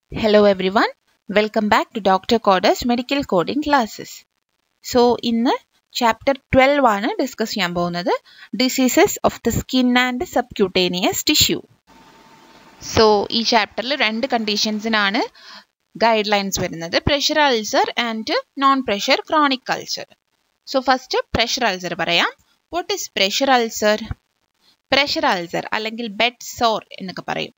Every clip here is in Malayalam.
Hello everyone, welcome back to Dr. Coda's Medical Coding Classes. So ഇന്ന് ചാപ്റ്റർ ട്വൽവ് ആണ് ഡിസ്കസ് ചെയ്യാൻ പോകുന്നത് diseases of the skin and subcutaneous tissue so ഈ ചാപ്റ്ററിൽ രണ്ട് കണ്ടീഷൻസിനാണ് ഗൈഡ് ലൈൻസ് വരുന്നത് pressure ulcer and non pressure chronic ulcer so first pressure ulcer പറയാം what is pressure ulcer pressure ulcer അല്ലെങ്കിൽ ബെഡ് സോർ എന്നൊക്കെ പറയും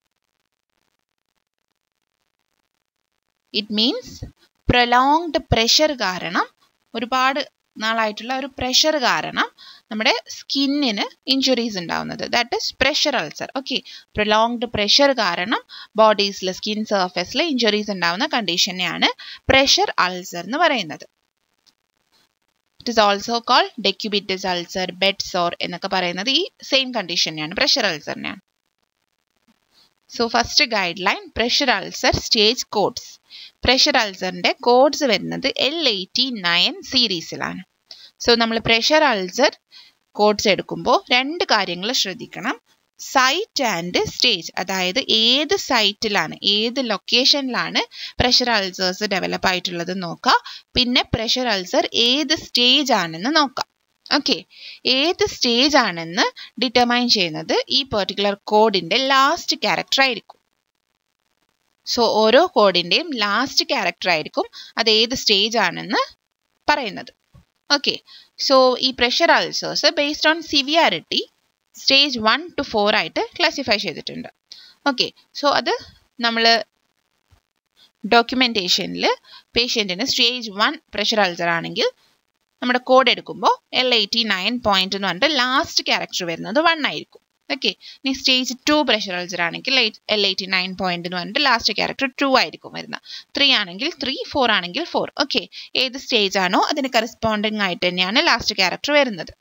ഇറ്റ് മീൻസ് പ്രൊലോങ്ഡ് പ്രഷർ കാരണം ഒരുപാട് നാളായിട്ടുള്ള ഒരു പ്രഷർ കാരണം നമ്മുടെ സ്കിന്നിന് ഇഞ്ചുറീസ് ഉണ്ടാവുന്നത് that is pressure ulcer okay prolonged pressure കാരണം ബോഡീസിലെ സ്കിൻ സർഫേസിൽ ഇഞ്ചുറീസ് ഉണ്ടാവുന്ന കണ്ടീഷനെയാണ് പ്രഷർ അൾസർ എന്ന് പറയുന്നത് it is also call decubitus ulcer bed sore എന്നൊക്കെ പറയുന്നത് ഈ സെയിം കണ്ടീഷനെയാണ് പ്രഷർ അൾസറിനെയാണ് so first guideline pressure ulcer stage codes pressure അൾസറിന്റെ കോഡ്സ് വരുന്നത് എൽ എയ്റ്റി നയൻ സീരീസിലാണ് സോ നമ്മൾ പ്രഷർ അൾസർ കോഡ്സ് എടുക്കുമ്പോൾ രണ്ട് കാര്യങ്ങൾ ശ്രദ്ധിക്കണം സൈറ്റ് ആൻഡ് സ്റ്റേജ് അതായത് ഏത് സൈറ്റിലാണ് ഏത് ലൊക്കേഷനിലാണ് പ്രഷർ അൾസേഴ്സ് ഡെവലപ്പ് ആയിട്ടുള്ളത് നോക്കുക പിന്നെ പ്രഷർ അൾസർ ഏത് സ്റ്റേജ് ആണെന്ന് നോക്കാം ഓക്കെ ഏത് സ്റ്റേജ് ആണെന്ന് ഡിറ്റർമൈൻ ചെയ്യുന്നത് ഈ പെർട്ടിക്കുലർ കോഡിന്റെ ലാസ്റ്റ് ക്യാരക്ടർ ആയിരിക്കും സോ ഓരോ കോഡിന്റെയും ലാസ്റ്റ് ക്യാരക്ടർ ആയിരിക്കും അത് ഏത് സ്റ്റേജ് ആണെന്ന് പറയുന്നത് ഓക്കെ സോ ഈ pressure ulcers based on severity stage one two four ആയിട്ട് ക്ലാസിഫൈ ചെയ്തിട്ടുണ്ട് ഓക്കെ സോ അത് നമ്മൾ ഡോക്യുമെന്റേഷനിൽ പേഷ്യൻറ്റിന് സ്റ്റേജ് വൺ പ്രഷർ അൾസർ ആണെങ്കിൽ നമ്മുടെ കോഡ് എടുക്കുമ്പോൾ എൽ എയ്റ്റി നയൻ പോയിന്റ് എന്ന് പറഞ്ഞിട്ട് ലാസ്റ്റ് ക്യാരക്ടർ വരുന്നത് വൺ ആയിരിക്കും ഓക്കെ ഇനി സ്റ്റേജ് ടു പ്രഷർ അൾസർ ആണെങ്കിൽ എൽ എയ്റ്റി നയൻ പോയിന്റ് എന്ന് പറഞ്ഞിട്ട് ലാസ്റ്റ് ക്യാരക്ടർ ടു ആയിരിക്കും വരുന്നത് ത്രീ ആണെങ്കിൽ ത്രീ ഫോർ ആണെങ്കിൽ ഫോർ ഓക്കെ ഏത് സ്റ്റേജ് ആണോ അതിന് കറസ്പോണ്ടിങ് ആയിട്ട് തന്നെയാണ് ലാസ്റ്റ് ക്യാരക്ടർ വരുന്നത്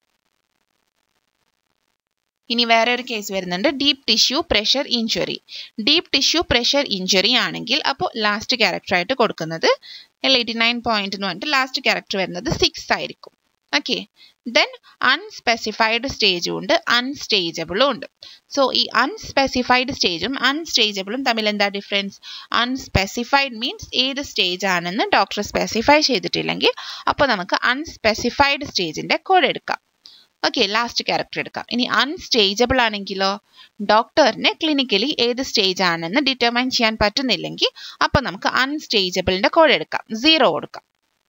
ഇനി വേറെ ഒരു കേസ് വരുന്നുണ്ട് deep tissue pressure injury deep tissue pressure injury ആണെങ്കിൽ അപ്പോൾ ലാസ്റ്റ് ക്യാരക്ടർ ആയിട്ട് കൊടുക്കുന്നത് എൽ എയ്റ്റി നയൻ പോയിന്റ് എന്ന് പറഞ്ഞിട്ട് ലാസ്റ്റ് ക്യാരക്ടർ വരുന്നത് സിക്സ് ആയിരിക്കും ഓക്കെ ദെൻ അൺസ്പെസിഫൈഡ് സ്റ്റേജും ഉണ്ട് അൺസ്റ്റേജബിളും ഉണ്ട് സോ ഈ അൺസ്പെസിഫൈഡ് സ്റ്റേജും അൺസ്റ്റേജബിളും തമ്മിൽ എന്താ ഡിഫറൻസ് അൺസ്പെസിഫൈഡ് മീൻസ് ഏത് സ്റ്റേജ് ആണെന്ന് ഡോക്ടർ സ്പെസിഫൈ ചെയ്തിട്ടില്ലെങ്കിൽ അപ്പോൾ നമുക്ക് അൺസ്പെസിഫൈഡ് സ്റ്റേജിന്റെ കോഡ് എടുക്കാം ഓക്കെ ലാസ്റ്റ് ക്യാരക്ടർ എടുക്കാം ഇനി അൺസ്റ്റേജബിൾ ആണെങ്കിലോ ഡോക്ടറിന് ക്ലിനിക്കലി ഏത് സ്റ്റേജ് ആണെന്ന് ഡിറ്റർമൈൻ ചെയ്യാൻ പറ്റുന്നില്ലെങ്കിൽ അപ്പോൾ നമുക്ക് അൺസ്റ്റേജബിളിന്റെ കോഡ് എടുക്കാം സീറോ കൊടുക്കാം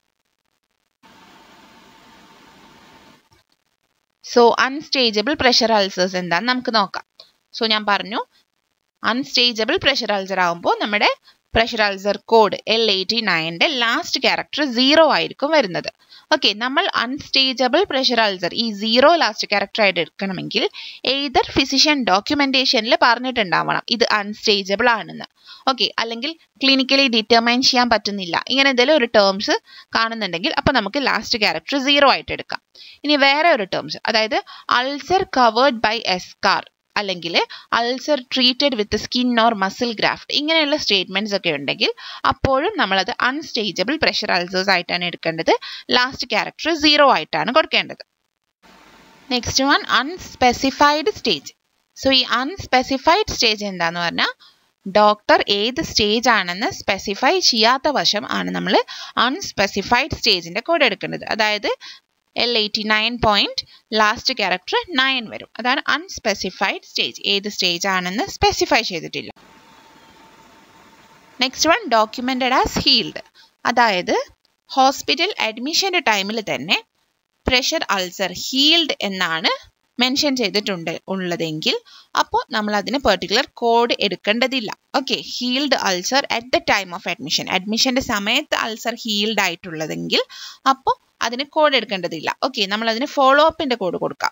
സോ അൺസ്റ്റേജബിൾ പ്രഷർ അൾസേഴ്സ് എന്താന്ന് നമുക്ക് നോക്കാം സോ ഞാൻ പറഞ്ഞു അൺസ്റ്റേജബിൾ പ്രഷർ അൾസർ ആകുമ്പോൾ നമ്മുടെ pressure ulcer code L eighty നയൻ്റെ ലാസ്റ്റ് ക്യാരക്ടർ സീറോ ആയിരിക്കും വരുന്നത് ഓക്കെ നമ്മൾ അൺസ്റ്റേജബിൾ പ്രഷർ അൾസർ ഈ സീറോ ലാസ്റ്റ് ക്യാരക്ടർ ആയിട്ട് എടുക്കണമെങ്കിൽ ഏതർ ഫിസിഷ്യൻ ഡോക്യുമെന്റേഷനിൽ പറഞ്ഞിട്ടുണ്ടാവണം ഇത് അൺസ്റ്റേജബിൾ ആണെന്ന് ഓക്കെ അല്ലെങ്കിൽ ക്ലിനിക്കലി ഡിറ്റർമൈൻ ചെയ്യാൻ പറ്റുന്നില്ല ഇങ്ങനെ എന്തെങ്കിലും ഒരു ടേംസ് കാണുന്നുണ്ടെങ്കിൽ അപ്പോൾ നമുക്ക് ലാസ്റ്റ് ക്യാരക്ടർ സീറോ ആയിട്ട് എടുക്കാം ഇനി വേറെ ഒരു ടേംസ് അതായത് അൾസർ കവേർഡ് ബൈ എസ്കാർ അല്ലെങ്കിൽ ulcer treated with skin or muscle graft ഇങ്ങനെയുള്ള സ്റ്റേറ്റ്മെന്റ്സ് ഒക്കെ ഉണ്ടെങ്കിൽ അപ്പോഴും നമ്മളത് അൺസ്റ്റേജബിൾ പ്രഷർ അൾസേഴ്സ് ആയിട്ടാണ് എടുക്കേണ്ടത് ലാസ്റ്റ് ക്യാരക്ടർ സീറോ ആയിട്ടാണ് കൊടുക്കേണ്ടത് next one unspecified stage so ഈ അൺസ്പെസിഫൈഡ് സ്റ്റേജ് എന്താന്ന് പറഞ്ഞാൽ ഡോക്ടർ ഏത് സ്റ്റേജ് ആണെന്ന് സ്പെസിഫൈ ചെയ്യാത്ത വശം ആണ് നമ്മൾ അൺസ്പെസിഫൈഡ് സ്റ്റേജിന്റെ കോഡ് എടുക്കേണ്ടത് അതായത് L eighty nine point last character nine വരും അതാണ് അൺസ്പെസിഫൈഡ് സ്റ്റേജ് ഏത് സ്റ്റേജ് ആണെന്ന് സ്പെസിഫൈ ചെയ്തിട്ടില്ല next one documented as healed അതായത് ഹോസ്പിറ്റൽ അഡ്മിഷന്റെ ടൈമിൽ തന്നെ പ്രഷർ അൾസർ ഹീൽഡ് എന്നാണ് മെൻഷൻ ചെയ്തിട്ടുണ്ട് ഉള്ളതെങ്കിൽ അപ്പോൾ നമ്മൾ അതിന് പെർട്ടിക്കുലർ കോഡ് എടുക്കേണ്ടതില്ല okay healed ulcer at the time of admission അഡ്മിഷന്റെ സമയത്ത് അൾസർ ഹീൽഡ് ആയിട്ടുള്ളതെങ്കിൽ അപ്പോൾ അതിന് കോഡ് എടുക്കേണ്ടതില്ല ഓക്കെ നമ്മൾ അതിന് ഫോളോ അപ്പിന്റെ കോഡ് കൊടുക്കാം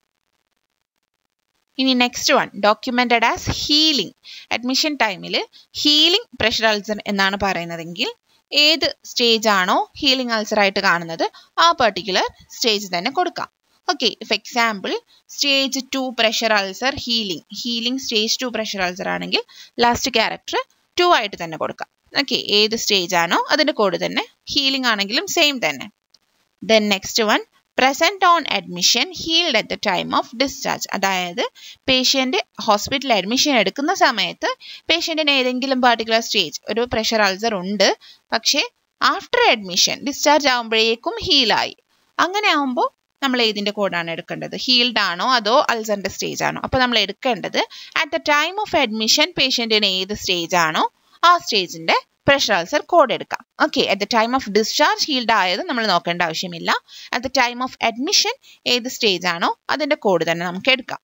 ഇനി next one documented as healing admission ടൈമിൽ ഹീലിംഗ് പ്രഷർ അൾസർ എന്നാണ് പറയുന്നതെങ്കിൽ ഏത് സ്റ്റേജ് ആണോ ഹീലിംഗ് അൾസർ ആയിട്ട് കാണുന്നത് ആ പെർട്ടിക്കുലർ സ്റ്റേജ് തന്നെ കൊടുക്കാം okay if example stage two pressure ulcer healing healing stage two pressure ulcer ആണെങ്കിൽ ലാസ്റ്റ് ക്യാരക്ടർ ടു ആയിട്ട് തന്നെ കൊടുക്കാം ഓക്കെ ഏത് സ്റ്റേജ് ആണോ അതിന്റെ കോഡ് തന്നെ ഹീലിംഗ് ആണെങ്കിലും സെയിം തന്നെ then next one present on admission healed at the time of discharge അതായത് പേഷ്യൻ്റ് ഹോസ്പിറ്റലിൽ അഡ്മിഷൻ എടുക്കുന്ന സമയത്ത് പേഷ്യൻറ്റിന് ഏതെങ്കിലും പാർട്ടിക്കുലർ സ്റ്റേജ് ഒരു പ്രഷർ അൾസർ ഉണ്ട് പക്ഷേ ആഫ്റ്റർ അഡ്മിഷൻ ഡിസ്ചാർജ് ആകുമ്പോഴേക്കും ഹീലായി അങ്ങനെ ആകുമ്പോൾ നമ്മൾ ഏതിൻ്റെ കോഡാണ് എടുക്കേണ്ടത് ഹീൽഡ് ആണോ അതോ അൾസറിൻ്റെ സ്റ്റേജ് ആണോ അപ്പോൾ നമ്മൾ എടുക്കേണ്ടത് at the time of admission പേഷ്യൻറ്റിന് ഏത് സ്റ്റേജ് ആണോ ആ സ്റ്റേജിൻ്റെ പ്രഷർ അൾസർ കോഡ് എടുക്കാം okay at the time of discharge healed ആയത് നമ്മൾ നോക്കേണ്ട ആവശ്യമില്ല at the time of admission ഏത് സ്റ്റേജ് ആണോ അതിൻ്റെ കോഡ് തന്നെ നമുക്ക് എടുക്കാം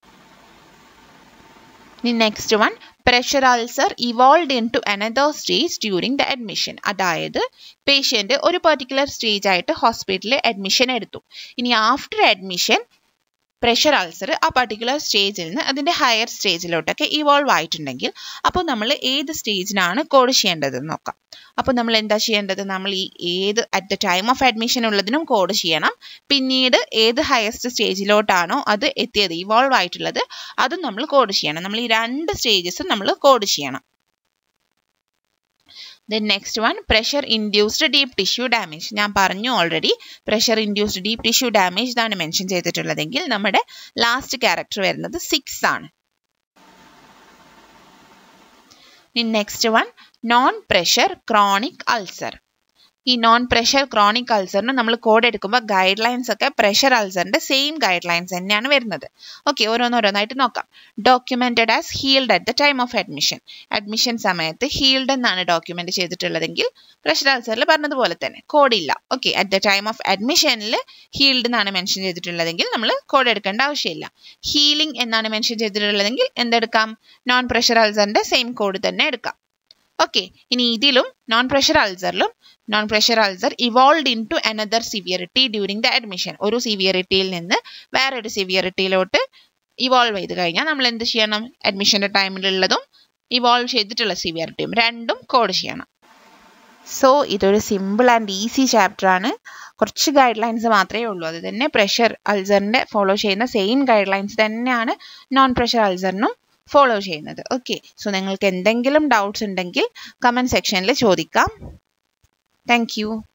next one pressure ulcer evolve into another stage during the admission അതായത് പേഷ്യൻ്റ് ഒരു പെർട്ടിക്കുലർ സ്റ്റേജ് ആയിട്ട് ഹോസ്പിറ്റലിൽ അഡ്മിഷൻ എടുത്തു ഇനി ആഫ്റ്റർ അഡ്മിഷൻ പ്രഷർ അൾസർ ആ പർട്ടിക്കുലർ സ്റ്റേജിൽ നിന്ന് അതിൻ്റെ ഹയർ സ്റ്റേജിലോട്ടൊക്കെ ഇവോൾവ് ആയിട്ടുണ്ടെങ്കിൽ അപ്പോൾ നമ്മൾ ഏത് സ്റ്റേജിനാണ് കോഡ് ചെയ്യേണ്ടതെന്ന് നോക്കാം അപ്പോൾ നമ്മൾ എന്താ ചെയ്യേണ്ടത് നമ്മൾ ഈ ഏത് at the time of admission ഉള്ളതിനും കോഡ് ചെയ്യണം പിന്നീട് ഏത് ഹയസ്റ്റ് സ്റ്റേജിലോട്ടാണോ അത് എത്തിയത് ഇവോൾവ് ആയിട്ടുള്ളത് അതും നമ്മൾ കോഡ് ചെയ്യണം നമ്മൾ ഈ രണ്ട് സ്റ്റേജസും നമ്മൾ കോഡ് ചെയ്യണം then next one pressure induced deep tissue damage ഞാൻ പറഞ്ഞു already pressure induced deep tissue damage ഇതാണ് മെൻഷൻ ചെയ്തിട്ടുള്ളതെങ്കിൽ നമ്മുടെ ലാസ്റ്റ് ക്യാരക്ടർ വരുന്നത് സിക്സ് ആണ് next one non pressure chronic ulcer ഈ നോൺ പ്രഷർ ക്രോണിക് അൾസറിന് നമ്മൾ കോഡ് എടുക്കുമ്പോൾ ഗൈഡ് ലൈൻസ് ഒക്കെ പ്രഷർ അൾസറിന്റെ സെയിം ഗൈഡ് ലൈൻസ് തന്നെയാണ് വരുന്നത് ഓക്കെ ഓരോന്നോരോന്നായിട്ട് നോക്കാം documented as healed at the time of admission admission സമയത്ത് ഹീൽഡ് എന്നാണ് ഡോക്യുമെന്റ് ചെയ്തിട്ടുള്ളതെങ്കിൽ പ്രഷർ അൾസറിൽ പറഞ്ഞതുപോലെ തന്നെ കോഡ് ഇല്ല okay at the time of അഡ്മിഷനിൽ ഹീൽഡ് എന്നാണ് മെൻഷൻ ചെയ്തിട്ടുള്ളതെങ്കിൽ നമ്മൾ കോഡ് എടുക്കേണ്ട ആവശ്യമില്ല ഹീലിംഗ് എന്നാണ് മെൻഷൻ ചെയ്തിട്ടുള്ളതെങ്കിൽ എന്തെടുക്കാം നോൺ പ്രഷർ അൾസറിന്റെ സെയിം കോഡ് തന്നെ എടുക്കാം ഓക്കെ ഇനി ഇതിലും നോൺ പ്രഷർ അൾസറിലും non pressure ulcer evolve into another severity during the admission ഒരു സിവിയറിറ്റിയിൽ നിന്ന് വേറൊരു സിവിയറിറ്റിയിലോട്ട് ഇവോൾവ് ചെയ്ത് കഴിഞ്ഞാൽ നമ്മൾ എന്ത് ചെയ്യണം അഡ്മിഷൻ്റെ ടൈമിലുള്ളതും ഇവോൾവ് ചെയ്തിട്ടുള്ള സിവിയറിറ്റിയും രണ്ടും കോഡ് ചെയ്യണം സോ ഇതൊരു സിമ്പിൾ ആൻഡ് ഈസി ചാപ്റ്റർ ആണ് കുറച്ച് ഗൈഡ് ലൈൻസ് മാത്രമേ ഉള്ളൂ അത് തന്നെ പ്രഷർ അൾസറിൻ്റെ ഫോളോ ചെയ്യുന്ന സെയിം ഗൈഡ് ലൈൻസ് തന്നെയാണ് നോൺ പ്രഷർ അൾസറിനും ഫോളോ ചെയ്യുന്നത് ഓക്കെ സോ നിങ്ങൾക്ക് എന്തെങ്കിലും ഡൗട്ട്സ് ഉണ്ടെങ്കിൽ കമൻറ്റ് സെക്ഷനിൽ ചോദിക്കാം താങ്ക്